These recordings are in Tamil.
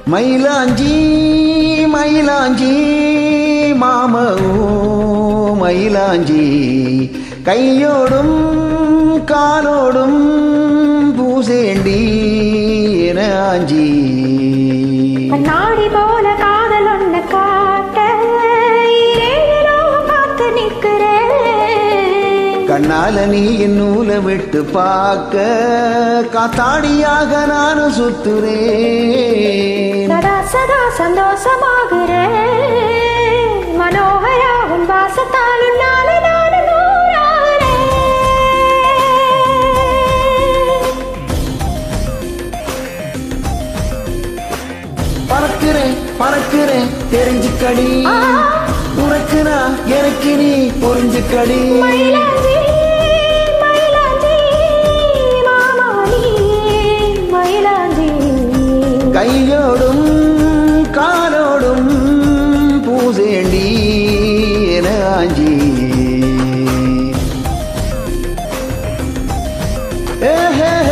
மயிலாஞ்சி மயிலாஞ்சி மாமோ மயிலாஞ்சி கையோடும் காலோடும் பூசேண்டி என ஆஞ்சி கண்ணாடி போல காதல் ஒண்ணு காட்ட ஏழோ பார்த்து நிக்கிறேன் கண்ணால நீ என் நூலை விட்டு பார்க்க காத்தாடியாக நானும் சுத்துறேன் சதா சதா சந்தோஷமாகிறேன் மனோகரா உன் வாசத்தால் உன்னாலே நான் நூறாகிறேன் பறக்கிறேன் பறக்கிறேன் தெரிஞ்சுக்கடி ஆ. உனக்கு நான் எனக்கு நீ புரிஞ்சுக்கடி மயிலாஞ்சி மயிலாஞ்சி மாமாணி மயிலாஞ்சி கையோடும் காலோடும் பூசேண்டி என ஆஞ்சி ஏஹே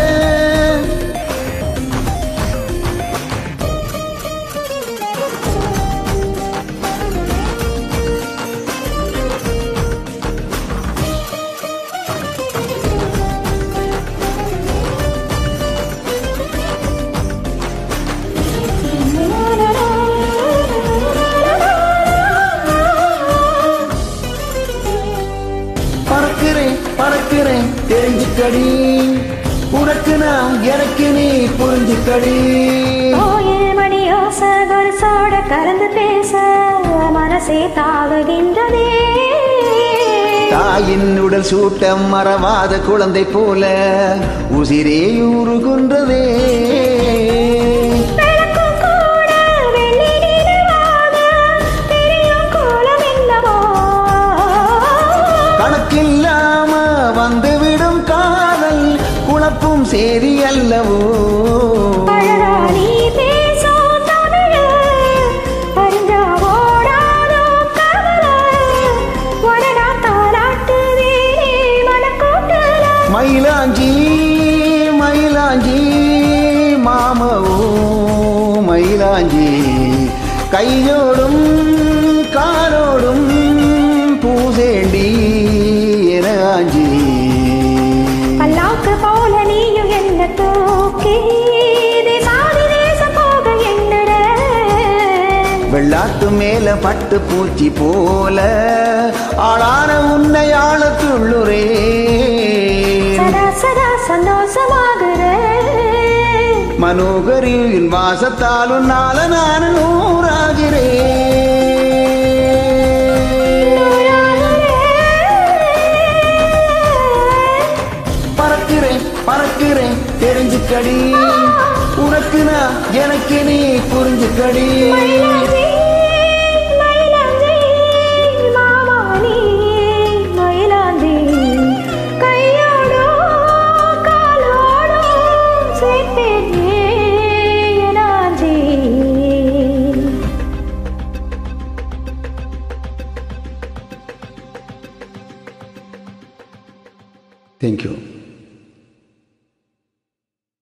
பறக்கிறேன் பறக்கிறேன் தெரிஞ்சுக்கடி உனக்கு நான் எனக்கு நீ புரிஞ்சுக்கடி கோயில் மணி ஓசை கொலுசோட கலந்து பேச மனசே தாவுகின்றதே தாயின் உடல் சூட்டம் மறவாத குழந்தை போல உசிரே உருகுன்றதே விளக்கும் கூட வெள்ளி நிலவாக தெரியும் கோலம் என்னவோ கணக்கில்லாம வந்துவிடும் காதல் குழப்பும் சேரி அல்லவோ அழகா நீ பேசும் தமிழ் அறிஞ்சா ஓடாதோ கவலை உடனா தாலாட்டுதே மனக்கூட்டுல மயிலாஞ்சி மயிலாஞ்சி மாமோ மயிலாஞ்சி கையோடும் காலோடும் பூசேண்டி என ஆஞ்சி பல்லாக்கு போல நீயும் என்ன தூக்கி தேசாதி தேசம் போக எண்ணுற வெள்ளாட்டு மேல பட்டு பூச்சி போல ஆளான உன்னை ஆழத்துள்ளுரே சதா சதா சந்தோஷமாகிற மனோகரியின் வாசத்தாலும் நாள நான் நூறாகிறேன் பறக்கிறேன் பறக்கிறேன் தெரிஞ்சுக்கடி உனக்கு நான் எனக்கு நீ புரிஞ்சுக்கடி மயிலாஞ்சி, மயிலாஞ்சி, மாமாணி, மயிலாஞ்சி, கையோடோ, காலோடோ சேர்த்தேனே எனாஞ்சி. தேங்க்யூ